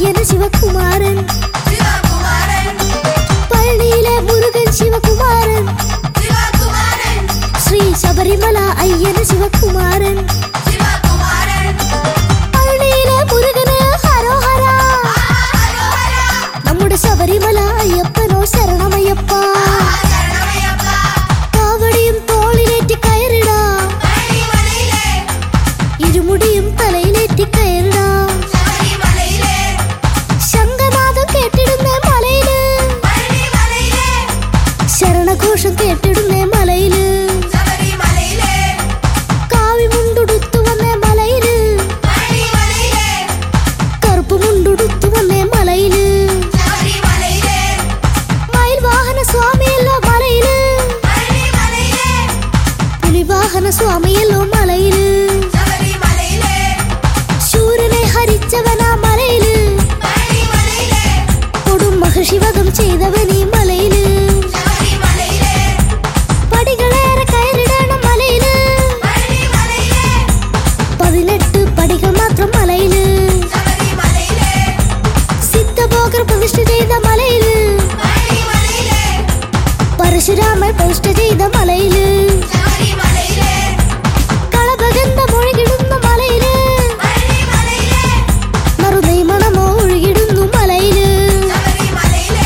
ஐயன் சிவகுமாரன் சிவகுமாரன் பழனியில முருகன் சிவகுமாரன் சிவகுமாரன் ஸ்ரீ சபரிமலா ஐயன் சிவகுமாரன் சிவகுமாரன் பழனியில முருகன ஹரோஹரா ஹரோஹரா നമ്മുടെ ശബരിമല അയ്യപ്പനോ ശരണമയ്യപ്പ சரணமையப்பா കാവടിയും തോളിലേറ്റി കയറിടാം பழனிமலையிலே ഇരുമുടിയും തലയിലേറ്റി കയറിടാം சபரிமலையிலே ശംഖനാദം കേട്ടിടുന്നേ മലയില് பழனிமலையிலே ശരണഘോഷം കേട്ടിടുന്നേ മലയില് சபரிமலையிலே കാവി മുണ്ടുടുത്തു വന്നേ മലയില് பழனிமலையிலே കറുപ്പ് മുണ്ടുടുത്തു വന്നേ മലയില് சபரிமலையிலே മയിൽ വാഹന സ്വാമിയല്ലോ മലയില് பழனிமலையிலே പുലിവാഹന സ്വാമിയല്ലോ മലയില് சபரிமலையிலே ശൂരനെ ഹരിച്ചവനാ മലയില് பழனிமலையிலே കൊടും മഹിഷിവധം ചെയ്തവനീ മലയില് சபரிமலையிலே പടികളേറെ കയറിടണം മലയില് பழனிமலையிலே പതിനെട്ട് പടികൾ മാത്രം മലയില് சபரிமலையிலே സിദ്ധഭോഗർ പ്രതിഷ്ഠ ചെയ്ത മലയില് பழனிமலையிலே പരശുരാമൻ പ്രതിഷ്ഠ ചെയ്ത മലയില് சபரிமலையிலே കളഭഗന്ധ ഒഴുകിടുന്ന മലയില് பழனிமலையிலே മറുനെയ്മണമോ ഒഴുകിടുന്നു മലയില് சபரிமலையிலே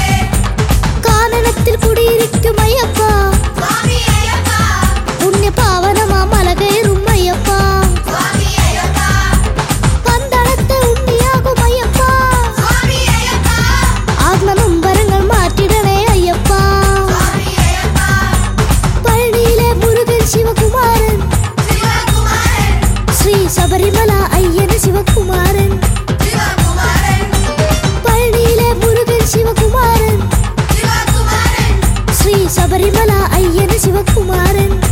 കാനനത്തിൽ കുടിയിരിക്കും അയ്യപ്പ சுவாமி ஐயப்பா പുണ്യപാവനമാ മല കയറും അയ്യപ്പ சுவாமி ஐயப்பா പന്തളത്തെ ഉണ്ണിയാകും അയ്യപ്പ சுவாமி ஐயப்பா ആത്മനൊമ്പരങ്ങൾ മാറ്റിടണേ അയ്യപ്പ சுவாமி ஐயப்பா പഴനിയിലെ മുരുകൻ ശിവകുമാരൻ சிவகுமாரன் ശ്രീ ശബരിമല അയ്യന് ശിവകുമാരൻ சிவகுமாரன் പഴനിയിലെ മുരുകൻ ശിവകുമാരൻ சிவகுமாரன் ശ്രീ ശബരിമല അയ്യന് ശിവകുമാരൻ